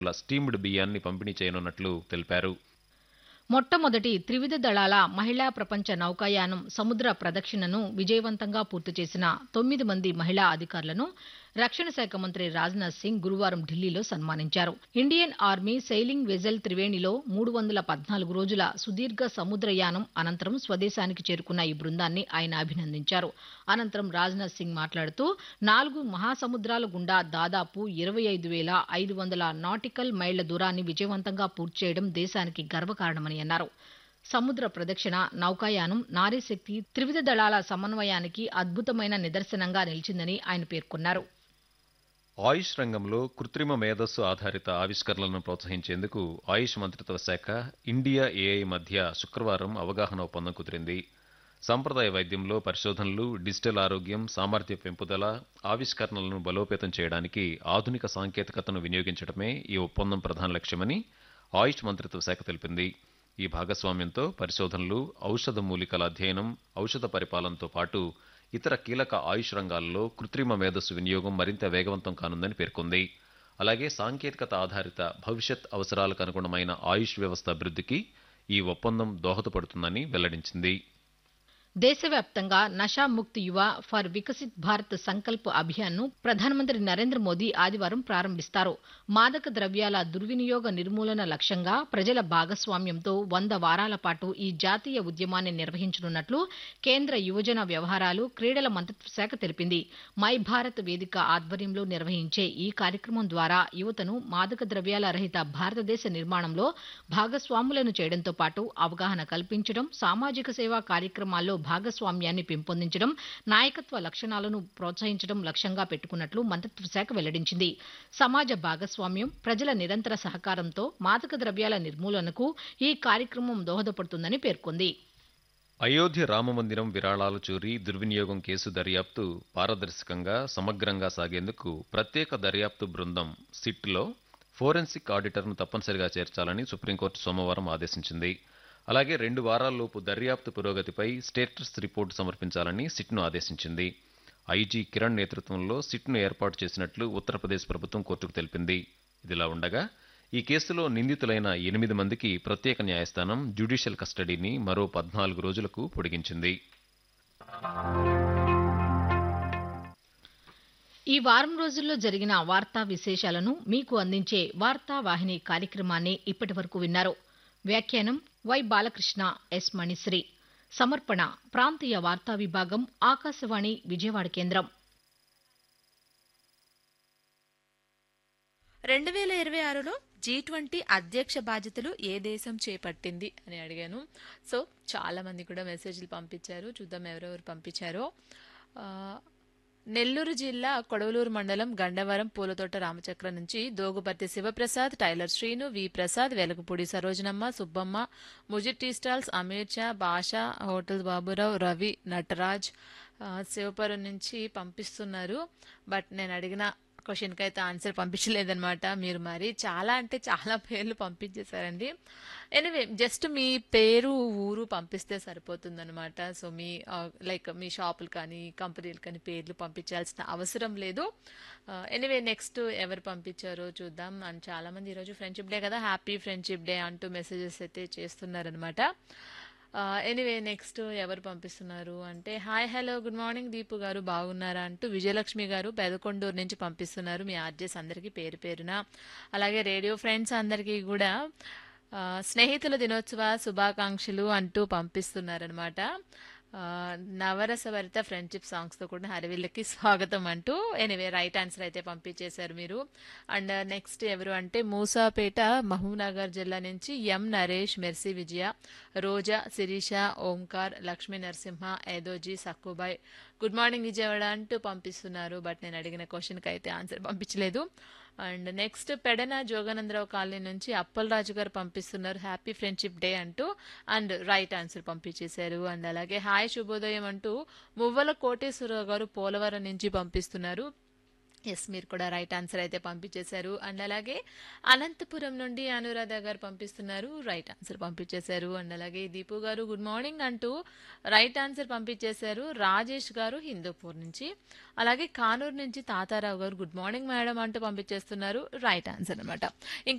steamed బియ్యాన్ని పంపిణీ చేయనున్నట్లు తెలిపారు మొట్టమొదటి త్రివిధ దళాల మహిళా ప్రపంచ నౌకాయానం సముద్ర ప్రదక్షిణను విజయవంతంగా పూర్తి చేసిన తొమ్మిది మంది మహిళా అధికారులను రక్షణ శాఖ మంత్రి రాజ్నాథ్ సింగ్ గురువారం ఢిల్లీలో సన్మానించారు ఇండియన్ ఆర్మీ సెయిలింగ్ వెజల్ త్రివేణిలో మూడు వందల పద్నాలుగు రోజుల సుదీర్ఘ సముద్రయానం అనంతరం స్వదేశానికి చేరుకున్న ఈ బృందాన్ని ఆయన అభినందించారు అనంతరం రాజ్నాథ్ సింగ్ మాట్లాడుతూ నాలుగు మహాసముద్రాల గుండా దాదాపు ఇరవై ఐదు వేల ఐదు వందల నాటికల్ మైళ్ల దూరాన్ని విజయవంతంగా పూర్తి చేయడం దేశానికి గర్వకారణమని అన్నారు సముద్ర ప్రదక్షిణ నౌకాయానం నారీశక్తి త్రివిధ దళాల సమన్వయానికి అద్భుతమైన నిదర్శనంగా నిలిచిందని ఆయన పేర్కొన్నారు ఆయుష్ రంగంలో కృత్రిమ మేధస్సు ఆధారిత ఆవిష్కరణలను ప్రోత్సహించేందుకు ఆయుష్ మంత్రిత్వ శాఖ ఇండియా ఏఐ మధ్య శుక్రవారం అవగాహన ఒప్పందం కుదిరింది సంప్రదాయ వైద్యంలో పరిశోధనలు డిజిటల్ ఆరోగ్యం సామర్థ్య పెంపుదల ఆవిష్కరణలను బలోపేతం చేయడానికి ఆధునిక సాంకేతికతను వినియోగించడమే ఈ ఒప్పందం ప్రధాన లక్ష్యమని ఆయుష్ మంత్రిత్వ శాఖ తెలిపింది ఈ భాగస్వామ్యంతో పరిశోధనలు ఔషధ మూలికల అధ్యయనం ఔషధ పరిపాలనతో పాటు ఇతర కీలక ఆయుష్ రంగాల్లో కృత్రిమ మేధస్సు వినియోగం మరింత వేగవంతం కానుందని పేర్కొంది అలాగే సాంకేతికత ఆధారిత భవిష్యత్ అవసరాలకు అనుగుణమైన ఆయుష్ వ్యవస్థ అభివృద్ధికి ఈ ఒప్పందం దోహదపడుతుందని వెల్లడించింది దేశవ్యాప్తంగా నషాముక్త్ యువ ఫర్ వికసిత్ భారత్ సంకల్ప్ అభియాన్ను ప్రధానమంత్రి నరేంద్ర మోదీ ఆదివారం ప్రారంభిస్తారు మాదక ద్రవ్యాల దుర్వినియోగ నిర్మూలన లక్ష్యంగా ప్రజల భాగస్వామ్యంతో వంద వారాల పాటు ఈ జాతీయ ఉద్యమాన్ని నిర్వహించనున్నట్లు కేంద్ర యువజన వ్యవహారాలు క్రీడల మంత్రిత్వ శాఖ తెలిపింది మై భారత్ వేదిక ఆధ్వర్యంలో నిర్వహించే ఈ కార్యక్రమం ద్వారా యువతను మాదక ద్రవ్యాల రహిత భారతదేశ నిర్మాణంలో భాగస్వాములను చేయడంతో పాటు అవగాహన కల్పించడం సామాజిక సేవా కార్యక్రమాల్లో భాగస్వామ్యాన్ని పెంపొందించడం నాయకత్వ లక్షణాలను ప్రోత్సహించడం లక్ష్యంగా పెట్టుకున్నట్లు మంత్రిత్వ శాఖ వెల్లడించింది సమాజ భాగస్వామ్యం ప్రజల నిరంతర సహకారంతో మాదక ద్రవ్యాల నిర్మూలనకు ఈ కార్యక్రమం దోహదపడుతుందని పేర్కొంది అయోధ్య రామమందిరం విరాళాల చోరీ దుర్వినియోగం కేసు దర్యాప్తు పారదర్శకంగా సమగ్రంగా సాగేందుకు ప్రత్యేక దర్యాప్తు బృందం సిట్లో ఫోరెన్సిక్ ఆడిటర్ను తప్పనిసరిగా చేర్చాలని సుప్రీంకోర్టు సోమవారం ఆదేశించింది అలాగే రెండు వారాల్లోపు దర్యాప్తు పురోగతిపై స్టేటస్ రిపోర్టు సమర్పించాలని సిట్ను ఆదేశించింది ఐజీ కిరణ్ నేతృత్వంలో సిట్ను ఏర్పాటు చేసినట్లు ఉత్తరప్రదేశ్ ప్రభుత్వం కోర్టుకు తెలిపింది ఇదిలా ఉండగా ఈ కేసులో నిందితులైన ఎనిమిది మందికి ప్రత్యేక న్యాయస్థానం జ్యుడిషియల్ కస్టడీని మరో పద్నాలుగు రోజులకు పొడిగించింది ఈ వారం రోజుల్లో జరిగిన వార్తా విశేషాలను మీకు అందించే వార్తా వాహిని కార్యక్రమాన్ని ఇప్పటి వరకు విన్నారు వ్యాఖ్యానం వై బాలకృష్ణ ఎస్ మణిశ్రీ సమర్పణ ప్రాంతీయ వార్తా విభాగం ఆకాశవాణి విజయవాడ కేంద్రం రెండు వేల ఇరవై ఆరులో జీ ట్వంటీ అధ్యక్ష బాధ్యతలు ఏ దేశం చేపట్టింది అని అడిగాను సో చాలా మంది కూడా మెసేజ్లు పంపించారు చూద్దాం ఎవరెవరు పంపించారో ఆ, నెల్లూరు జిల్లా కొడవలూరు మండలం గండవరం పూలతోట రామచక్ర నుంచి దోగుపర్తి శివప్రసాద్ టైలర్ శ్రీను వి ప్రసాద్ వెలగపూడి సరోజనమ్మ సుబ్బమ్మ ముజిట్ tea stalls Ameer Shah Basha hotel Baburao Ravi Nataraj ఆ, శివపురం నుంచి పంపిస్తున్నారు బట్ నేను అడిగిన క్వశ్చన్కి అయితే ఆన్సర్ పంపించలేదన్నమాట మీరు మరి చాలా అంటే చాలా పేర్లు పంపించేశారండి ఎనివే జస్ట్ మీ పేరు ఊరు పంపిస్తే సరిపోతుందన్నమాట సో మీ లైక్ మీ షాపులు కానీ కంపెనీలు కానీ పేర్లు పంపించాల్సిన అవసరం లేదు ఎనివే నెక్స్ట్ ఎవరు పంపించారో చూద్దాం అండ్ చాలామంది ఈరోజు ఫ్రెండ్షిప్ డే కదా హ్యాపీ ఫ్రెండ్షిప్ డే అంటూ మెసేజెస్ అయితే చేస్తున్నారనమాట ఎనీవే నెక్స్ట్ ఎవరు పంపిస్తున్నారు అంటే hi hello good morning Deepu గారు బాగున్నారా అంటూ విజయలక్ష్మి గారు పెదకొండూరు నుంచి పంపిస్తున్నారు మీ ఆర్జెస్ అందరికీ పేరు పేరున అలాగే రేడియో ఫ్రెండ్స్ అందరికీ కూడా ఆ, స్నేహితుల దినోత్సవ శుభాకాంక్షలు అంటూ పంపిస్తున్నారనమాట నవరసభరిత ఫ్రెండ్షిప్ సాంగ్స్తో కూడా హరివిల్లకి స్వాగతం అంటూ ఎనివే రైట్ ఆన్సర్ అయితే పంపించేశారు మీరు అండ్ నెక్స్ట్ ఎవరు అంటే మూసాపేట మహబూబ్నగర్ జిల్లా నుంచి ఎం నరేష్ మెర్సీ విజయ రోజా శిరీష ఓంకార్ లక్ష్మీ నరసింహ ఏదోజీ సక్కుబాయ్ గుడ్ మార్నింగ్ విజయవాడ అంటూ పంపిస్తున్నారు బట్ నేను అడిగిన క్వశ్చన్కి అయితే ఆన్సర్ పంపించలేదు and next Pedana Joganandarao colony నుంచి అప్పలరాజు గారు పంపిస్తున్నారు హ్యాపీ ఫ్రెండ్షిప్ డే అంటూ అండ్ రైట్ ఆన్సర్ పంపించేశారు అండ్ అలాగే హాయ్ శుభోదయం అంటూ మువ్వల కోటేశ్వరరావు గారు పోలవరం నుంచి పంపిస్తున్నారు ఎస్ మీరు కూడా రైట్ ఆన్సర్ అయితే పంపించేశారు అండ్ అలాగే అనంతపురం నుండి అనురాధ గారు పంపిస్తున్నారు రైట్ ఆన్సర్ పంపించేశారు అండ్ అలాగే దీపు గారు గుడ్ మార్నింగ్ అంటూ రైట్ ఆన్సర్ పంపించేశారు రాజేష్ గారు హిందూపూర్ నుంచి అలాగే కానూరు నుంచి తాతారావు గారు గుడ్ మార్నింగ్ మేడం అంటూ పంపించేస్తున్నారు రైట్ ఆన్సర్ అనమాట ఇంకా